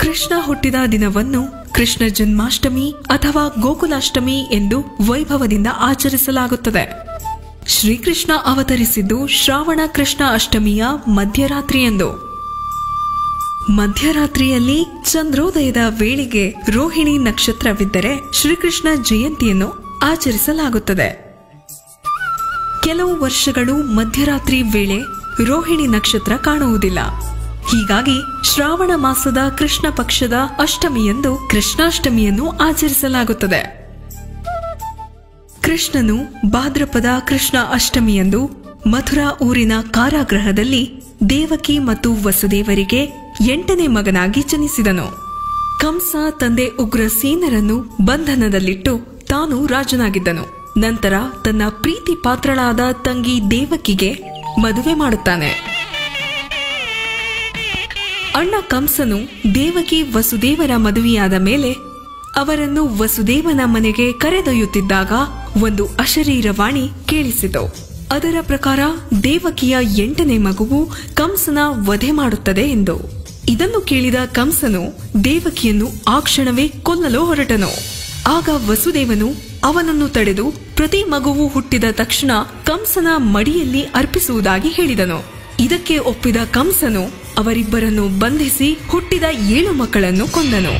ಕೃಷ್ಣ ಹುಟ್ಟಿದ ದಿನವನ್ನು ಕೃಷ್ಣ ಜನ್ಮಾಷ್ಟಮಿ ಅಥವಾ ಗೋಕುಲಾಷ್ಟಮಿ ಎಂದು ವೈಭವದಿಂದ ಆಚರಿಸಲಾಗುತ್ತದೆ ಶ್ರೀಕೃಷ್ಣ ಅವತರಿಸಿದ್ದು ಶ್ರಾವಣ ಕೃಷ್ಣ ಅಷ್ಟಮಿಯ ಮಧ್ಯರಾತ್ರಿಯಂದು ಮಧ್ಯರಾತ್ರಿಯಲ್ಲಿ ಚಂದ್ರೋದಯದ ವೇಳೆಗೆ ರೋಹಿಣಿ ನಕ್ಷತ್ರವಿದ್ದರೆ ಶ್ರೀಕೃಷ್ಣ ಜಯಂತಿಯನ್ನು ಆಚರಿಸಲಾಗುತ್ತದೆ ಕೆಲವು ವರ್ಷಗಳು ಮಧ್ಯರಾತ್ರಿ ವೇಳೆ ರೋಹಿಣಿ ನಕ್ಷತ್ರ ಕಾಣುವುದಿಲ್ಲ ಹೀಗಾಗಿ ಶ್ರಾವಣ ಮಾಸದ ಕೃಷ್ಣ ಪಕ್ಷದ ಅಷ್ಟಮಿಯಂದು ಕೃಷ್ಣಾಷ್ಟಮಿಯನ್ನು ಆಚರಿಸಲಾಗುತ್ತದೆ ಕೃಷ್ಣನು ಭಾದ್ರಪದ ಕೃಷ್ಣ ಅಷ್ಟಮಿಯಂದು ಮಥುರಾ ಊರಿನ ಕಾರಾಗೃಹದಲ್ಲಿ ದೇವಕಿ ಮತ್ತು ವಸುದೇವರಿಗೆ ಎಂಟನೇ ಮಗನಾಗಿ ಜನಿಸಿದನು ಕಂಸ ತಂದೆ ಉಗ್ರಸೇನರನ್ನು ಬಂಧನದಲ್ಲಿಟ್ಟು ತಾನು ರಾಜನಾಗಿದ್ದನು ನಂತರ ತನ್ನ ಪ್ರೀತಿ ಪಾತ್ರಳಾದ ತಂಗಿ ದೇವಕಿಗೆ ಮದುವೆ ಮಾಡುತ್ತಾನೆ ಅಣ್ಣ ಕಂಸನು ದೇವಕಿ ವಸುದೇವರ ಮದುವೆಯಾದ ಮೇಲೆ ಅವರನ್ನು ವಸುದೇವನ ಮನೆಗೆ ಕರೆದೊಯ್ಯುತ್ತಿದ್ದಾಗ ಒಂದು ಅಶರೀರವಾಣಿ ಕೇಳಿಸಿತು ಅದರ ಪ್ರಕಾರ ದೇವಕಿಯ ಎಂಟನೇ ಮಗುವು ಕಂಸನ ವಧೆ ಮಾಡುತ್ತದೆ ಎಂದು ಇದನ್ನು ಕೇಳಿದ ಕಂಸನು ದೇವಕಿಯನ್ನು ಆ ಕ್ಷಣವೇ ಕೊಲ್ಲಲು ಹೊರಟನು ಆಗ ವಸುದೇವನು ಅವನನ್ನು ತಡೆದು ಪ್ರತಿ ಮಗುವು ಹುಟ್ಟಿದ ತಕ್ಷಣ ಕಂಸನ ಮಡಿಯಲ್ಲಿ ಅರ್ಪಿಸುವುದಾಗಿ ಹೇಳಿದನು ಇದಕ್ಕೆ ಒಪ್ಪಿದ ಕಂಸನು ಅವರಿಬ್ಬರನ್ನು ಬಂಧಿಸಿ ಹುಟ್ಟಿದ ಏಳು ಮಕ್ಕಳನ್ನು ಕೊಂದನು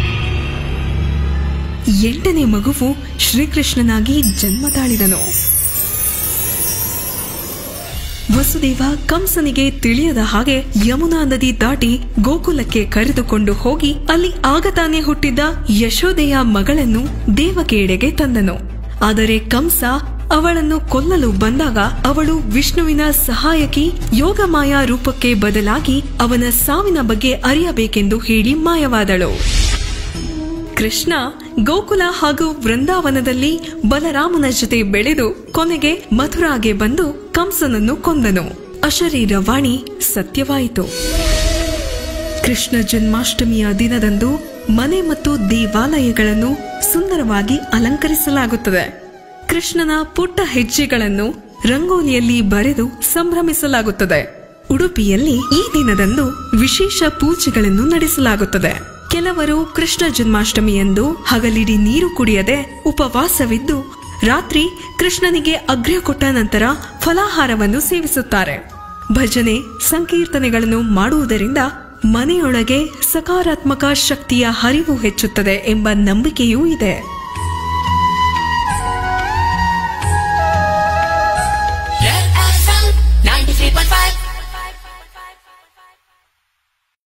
ಎಂಟನೇ ಮಗುವು ಶ್ರೀಕೃಷ್ಣನಾಗಿ ಜನ್ಮ ತಾಳಿದನು ವಸುದೇವ ಕಂಸನಿಗೆ ತಿಳಿಯದ ಹಾಗೆ ಯಮುನಾ ನದಿ ದಾಟಿ ಗೋಕುಲಕ್ಕೆ ಕರೆದುಕೊಂಡು ಹೋಗಿ ಅಲ್ಲಿ ಆಗತಾನೆ ಹುಟ್ಟಿದ್ದ ಯಶೋದೆಯ ಮಗಳನ್ನು ದೇವಕಿಯೆಡೆಗೆ ತಂದನು ಆದರೆ ಕಂಸ ಅವಳನ್ನು ಕೊಲ್ಲಲು ಬಂದಾಗ ಅವಳು ವಿಷ್ಣುವಿನ ಸಹಾಯಕಿ ಯೋಗಮಾಯ ರೂಪಕ್ಕೆ ಬದಲಾಗಿ ಅವನ ಸಾವಿನ ಬಗ್ಗೆ ಅರಿಯಬೇಕೆಂದು ಹೇಳಿ ಮಾಯವಾದಳು ಕೃಷ್ಣ ಗೋಕುಲ ಹಾಗೂ ವೃಂದಾವನದಲ್ಲಿ ಬಲರಾಮನ ಜೊತೆ ಬೆಳೆದು ಕೊನೆಗೆ ಮಥುರಾಗೆ ಬಂದು ಕಂಸನನ್ನು ಕೊಂದನು ಅಶರೀರವಾಣಿ ಸತ್ಯವಾಯಿತು ಕೃಷ್ಣ ಜನ್ಮಾಷ್ಟಮಿಯ ದಿನದಂದು ಮನೆ ಮತ್ತು ದೇವಾಲಯಗಳನ್ನು ಸುಂದರವಾಗಿ ಅಲಂಕರಿಸಲಾಗುತ್ತದೆ ಕೃಷ್ಣನ ಪುಟ್ಟ ಹೆಜ್ಜೆಗಳನ್ನು ರಂಗೋಲಿಯಲ್ಲಿ ಬರೆದು ಸಂಭ್ರಮಿಸಲಾಗುತ್ತದೆ ಉಡುಪಿಯಲ್ಲಿ ಈ ದಿನದಂದು ವಿಶೇಷ ಪೂಜೆಗಳನ್ನು ನಡೆಸಲಾಗುತ್ತದೆ ಕೆಲವರು ಕೃಷ್ಣ ಜನ್ಮಾಷ್ಟಮಿಯಂದು ಹಗಲಿಡಿ ನೀರು ಕುಡಿಯದೆ ಉಪವಾಸವಿದ್ದು ರಾತ್ರಿ ಕೃಷ್ಣನಿಗೆ ಅಗ್ರ್ಯ ಕೊಟ್ಟ ನಂತರ ಫಲಾಹಾರವನ್ನು ಸೇವಿಸುತ್ತಾರೆ ಭಜನೆ ಸಂಕೀರ್ತನೆಗಳನ್ನು ಮಾಡುವುದರಿಂದ ಮನೆಯೊಳಗೆ ಸಕಾರಾತ್ಮಕ ಶಕ್ತಿಯ ಹರಿವು ಹೆಚ್ಚುತ್ತದೆ ಎಂಬ ನಂಬಿಕೆಯೂ ಇದೆ